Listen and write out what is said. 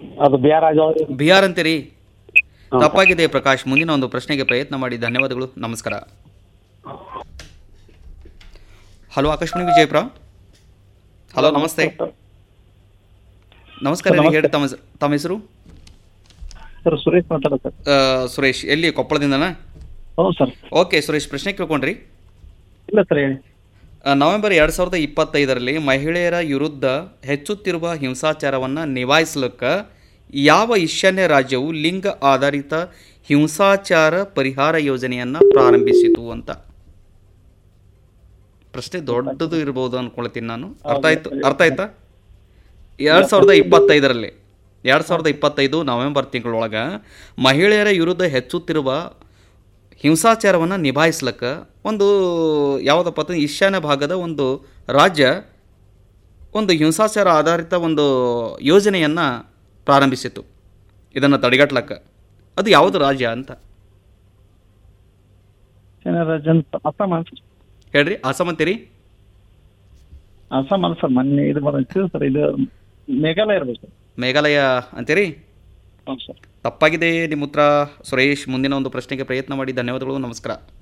ಅದು ಬಿಹಾರ್ ರಾಜ್ಯ ಬಿಹಾರ್ ಅಂತೀರಿ ತಪ್ಪಾಗಿದೆ ಪ್ರಕಾಶ್ ಮುಂದಿನ ಒಂದು ಪ್ರಶ್ನೆಗೆ ಪ್ರಯತ್ನ ಮಾಡಿ ಧನ್ಯವಾದಗಳು ನಮಸ್ಕಾರ ಹಲೋ ಆಕಾಶವಾಣಿ ವಿಜಯಪುರ ಹಲೋ ನಮಸ್ತೆ ನಮಸ್ಕಾರ ರೀ, ಹೇಳಿ ತಮ್ಮ ಹೆಸ- ತಮ್ಮ ಹೆಸರು ಸರ್ ಸುರೇಶ್ ಮಾತಾಡೋದು ಸರ್ ಆ, ಸುರೇಶ್ ಎಲ್ಲಿ ಕೊಪ್ಪಳದಿಂದನಾ ಹೌದು ಸರ್ ಓಕೆ ಸುರೇಶ್ ಪ್ರಶ್ನೆ ಕೇಳ್ಕೊಂಡ್ರಿ ಇಲ್ಲ ಸರ್ ಹೇಳಿ ಆ, ನವೆಂಬರ್ ಎರಡು ಸಾವಿರದ ಇಪ್ಪತ್ತೈದರಲ್ಲಿ ಮಹಿಳೆಯರ ವಿರುದ್ಧ ಹೆಚ್ಚುತ್ತಿರುವ ಹಿಂಸಾಚಾರವನ್ನು ನಿಭಾಯಿಸಲಿಕ್ಕೆ ಯಾವ ಈಶಾನ್ಯ ರಾಜ್ಯವು ಲಿಂಗ ಆಧಾರಿತ ಹಿಂಸಾಚಾರ ಪರಿಹಾರ ಯೋಜನೆಯನ್ನು ಪ್ರಾರಂಭಿಸಿತು ಅಂತ ಪ್ರಶ್ನೆ ದೊಡ್ಡದು ಇರ್ಬೋದು ಅನ್ಕೊಳ್ತೀನಿ ನಾನು ಅರ್ಥ ಆಯ್ತು ಅರ್ಥ ಆಯ್ತಾ ಎರಡು ಸಾವಿರದ ಇಪ್ಪತ್ತೈದರಲ್ಲಿ ಎರಡು ಸಾವಿರದ ಇಪ್ಪತ್ತೈದು ನವೆಂಬರ್ ತಿಂಗಳೊಳಗೆ ಮಹಿಳೆಯರ ವಿರುದ್ಧ ಹೆಚ್ಚುತ್ತಿರುವ ಹಿಂಸಾಚಾರವನ್ನು ನಿಭಾಯಿಸ್ಲಿಕ್ಕೆ ಒಂದು ಯಾವುದಪ್ಪ ಅಂತಂದ್ರೆ ಈಶಾನ್ಯ ಭಾಗದ ಒಂದು ರಾಜ್ಯ ಒಂದು ಹಿಂಸಾಚಾರ ಆಧಾರಿತ ಒಂದು ಯೋಜನೆಯನ್ನು ಪ್ರಾರಂಭಿಸಿತು ಇದನ್ನು ತಡೆಗಟ್ಲಕ್ಕೆ ಅದು ಯಾವುದು ರಾಜ್ಯ ಅಂತ ಏನಾರ ರಾಜ್ಯ ಅಂತ ಅಸ್ಸಾಂ ಅನ್ಸ ಹೇಳ್ರಿ ಅಸ್ಸಾಂ ಅಂತೀರಿ ಅಸ್ಸಾಂ ಅಲ್ಲ ಸರ್ ಮೊನ್ನೆ ಇದು ಬಂದಿತ್ತು ಸರ್ ಇದು ಮೇಘಾಲಯ ಇರ್ಬೇಕು ಸರ್ ಮೇಘಾಲಯ ಅಂತೀರಿ ಹೌದು ಸರ್ ತಪ್ಪಾಗಿದೆ ನಿಮ್ಮ ಉತ್ತರ ಸುರೇಶ್ ಮುಂದಿನ ಒಂದು ಪ್ರಶ್ನೆಗೆ ಪ್ರಯತ್ನ ಮಾಡಿ ಧನ್ಯವಾದಗಳು ನಮಸ್ಕಾರ